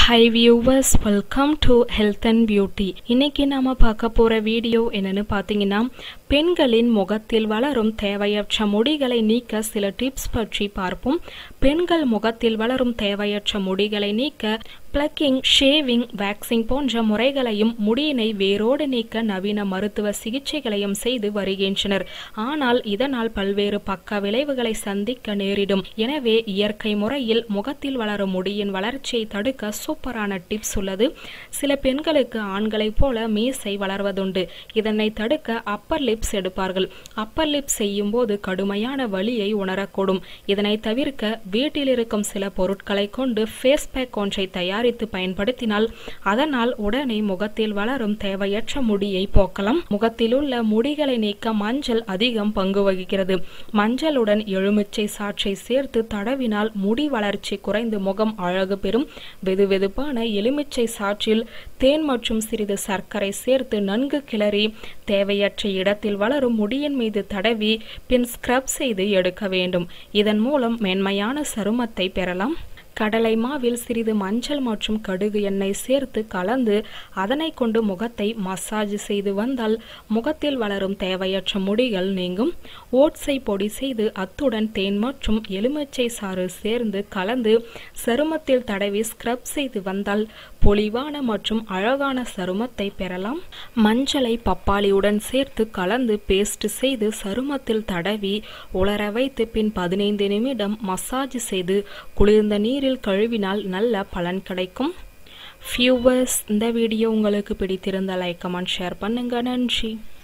high viewers welcome to health and beauty இன்னைக்கு நாம பார்க்க போற வீடியோ என்னன்னு பார்த்தீங்கன்னா பெண்களின் முகத்தில் வளரும் தேவையற்ற முடிகளை நீக்க சில டிப்ஸ் பற்றி பார்ப்போம் பெண்கள் முகத்தில் வளரும் தேவையற்ற முடிகளை நீக்க பிளக்கிங் ஷேவிங் வேக்சிங் போன்ற முறைகளையும் முடியினை வேரோடு நீக்க நவீன மருத்துவ சிகிச்சைகளையும் செய்து வருகின்றனர் ஆனால் இதனால் பல்வேறு பக்க விளைவுகளை சந்திக்க நேரிடும் எனவே இயற்கை முறையில் முகத்தில் வளரும் முடியின் வளர்ச்சியை தடுக்க சூப்பரான டிப்ஸ் உள்ளது சில பெண்களுக்கு ஆண்களைப் போல மீசை வளர்வதுண்டு இதனை தடுக்க அப்பர் லிப்ஸ் எடுப்பார்கள் அப்பர் லிப்ஸ் செய்யும் போது கடுமையான வலியை உணரக்கூடும் இதனை தவிர்க்க வீட்டில் இருக்கும் சில பொருட்களை கொண்டு ஃபேஸ் பேக் ஒன்றை தயாரித்து பயன்படுத்தினால் அதனால் உடனே முகத்தில் வளரும் தேவையற்ற முடியை போக்கலாம் முகத்தில் உள்ள முடிகளை நீக்க மஞ்சள் அதிகம் பங்கு வகிக்கிறது மஞ்சளுடன் எலுமிச்சை சாற்றை சேர்த்து தடவினால் முடி வளர்ச்சி குறைந்து முகம் அழகு பெறும் வெதுவெதுப்பான எலுமிச்சை சாற்றில் தேன் மற்றும் சிறிது சர்க்கரை சேர்த்து நன்கு கிளறி தேவையற்ற இடத்தில் வளரும் முடியின் மீது தடவி பின் ஸ்க்ரப் செய்து எடுக்க வேண்டும் இதன் மூலம் மென்மையான சருமத்தை பெறலாம் கடலை மாவில் சிறிது மஞ்சள் மற்றும் கடுகு எண்ணெய் சேர்த்து கலந்து அதனை கொண்டு முகத்தை மசாஜ் செய்து வந்தால் முகத்தில் வளரும் தேவையற்ற முடிகள் நீங்கும் ஓட்ஸை பொடி செய்து அத்துடன் தேன் மற்றும் எலுமிச்சை சாறு சேர்ந்து கலந்து சருமத்தில் தடவி ஸ்க்ரப் செய்து வந்தால் பொலிவான மற்றும் அழகான சருமத்தை பெறலாம் மஞ்சளை பப்பாளியுடன் சேர்த்து கலந்து பேஸ்ட் செய்து சருமத்தில் தடவி உலர வைத்து பின் பதினைந்து நிமிடம் மசாஜ் செய்து குளிர்ந்த நீரில் கழுவினால் நல்ல பலன் கிடைக்கும் ஃபியூவர்ஸ் இந்த வீடியோ உங்களுக்கு பிடித்திருந்த லைக் கமெண்ட் ஷேர் பண்ணுங்க நன்றி